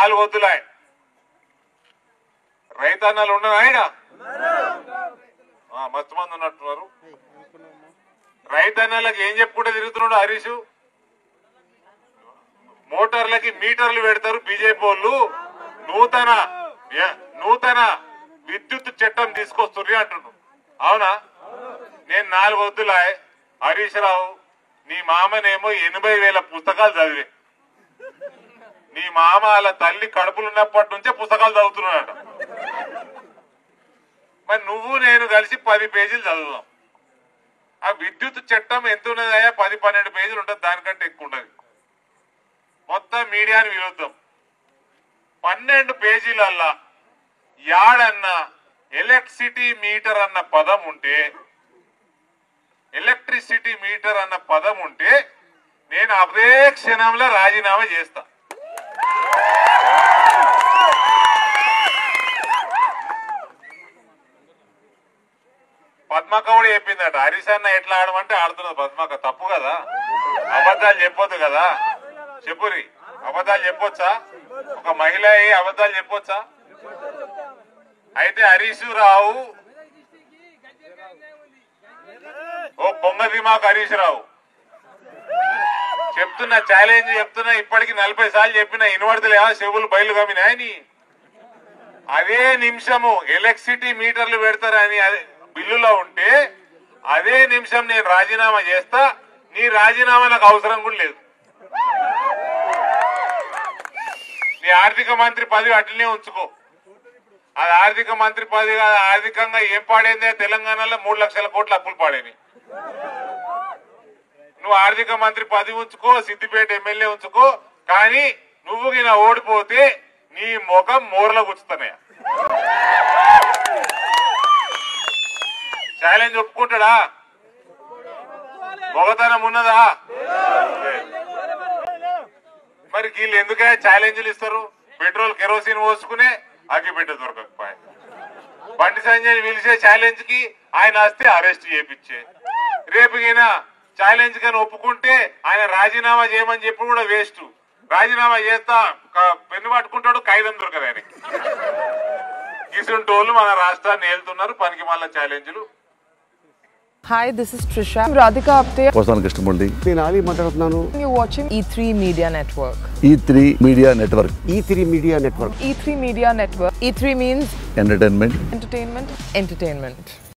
నాలుగు వద్దులాయ్ రైతన్నలు ఉండరు ఆయన మస్తు మంది ఉన్నట్టున్నారు రైతన్నలకు ఏం చెప్పుకుంటే తిరుగుతున్నాడు హరీష్ మోటార్లకి మీటర్లు పెడతారు బీజేపీ వాళ్ళు నూతన యా- నూతన విద్యుత్ చట్టం తీసుకొస్తుర్రి అంటున్నాడు అవునా నేను నాలుగు వద్దులా హరీష్ రావు నీ మామనేమో ఎనభై వేల పుస్తకాలు చదివే నీ మామ వాళ్ళ తల్లి కడుపులున్నప్పటి నుంచే పుస్తకాలు చదువుతున్నాడట మరి నువ్వు నేను కలిసి పది పేజీలు చదువుదాం ఆ విద్యుత్ చట్టం ఎంత ఉన్నదయ్యా పది పన్నెండు పేజీలు ఉంటుంది దానికంటే ఎక్కువ ఉండదు మొత్తం మీడియాని విరుద్ధం పన్నెండు పేజీలల్లా యాడన్న ఎలక్ట్రిసిటీ మీటర్ అన్న పదం ఉంటే ఎలక్ట్రిసిటీ మీటర్ అన్న పదం ఉంటే నేను అదే క్షణంలో రాజీనామా చేస్తా పద్మక్క కూడా చెప్పిందట హరీష్ అన్న ఎట్లా ఆడమంటే ఆడుతున్నది పద్మక్క తప్పు కదా అబద్ధాలు చెప్పొద్దు కదా చెప్పురి అబద్ధాలు చెప్పొచ్చా ఒక మహిళ అయి అబద్ధాలు చెప్పొచ్చా అయితే హరీష్ రావు ఓ పొంగ దిమాకు హరీష్ రావు చెప్తున్నా ఛాలెంజ్ చెప్తున్నా ఇప్పటికి నలభై సార్లు చెప్పిన ఇనవడతలేవా చెవులు బయలు కమ్మినాయని అదే నిమిషము ఎలక్ట్రిసిటీ మీటర్లు పెడతారని అదే బిల్లులో ఉంటే అదే నిమిషం నేను రాజీనామా చేస్తా నీ రాజీనామా నాకు అవసరం కూడా లేదు నీ ఆర్థిక మంత్రి పదవి అట్లనే ఉంచుకో అది ఆర్థిక మంత్రి పదవి కాదు ఆర్థికంగా ఏం పాడైందే తెలంగాణలో మూడు లక్షల కోట్ల అప్పులు పాడైనవి నువ్వు ఆర్థిక మంత్రి పదవి ఉంచుకో సిద్దిపేట ఎమ్మెల్యే ఉంచుకో కానీ నువ్వు గిన ఓడిపోతే నీ ముఖం మూరలో కూర్చుతున్నాయా ఛాలెంజ్ ఒప్పుకుంటాడా మొగతనం ఉన్నదా మరి వీళ్ళు ఎందుకే ఛాలెంజ్లు ఇస్తారు పెట్రోల్ కెరోసిన్ పోసుకునే అగ్గిపెట్ట దొరకకపోయా బండి సంజయ్ పిలిచే ఛాలెంజ్ కి ఆయన వస్తే అరెస్ట్ చేపించే రేపు ఈయన ఛాలెంజ్ కానీ ఒప్పుకుంటే ఆయన రాజీనామా చేయమని చెప్పి కూడా వేస్ట్ రాజీనామా చేస్తా క- పెన్ను పట్టుకుంటాడు కాగితం దొరకదు ఆయనకి ఇసుంటోళ్ళు మన రాష్ట్రాన్ని ఏలుతున్నారు పనికి మళ్ళా ఛాలెంజ్లు Hi, this is Trisha. I'm Radhika Apte. పోసాన Krishnamurthy నేను ఆలీ మాట్లాడుతున్నాను You're watching E3 Media Network. E three media network E three media network E3 Media Network. E3 means entertainment entertainment, entertainment.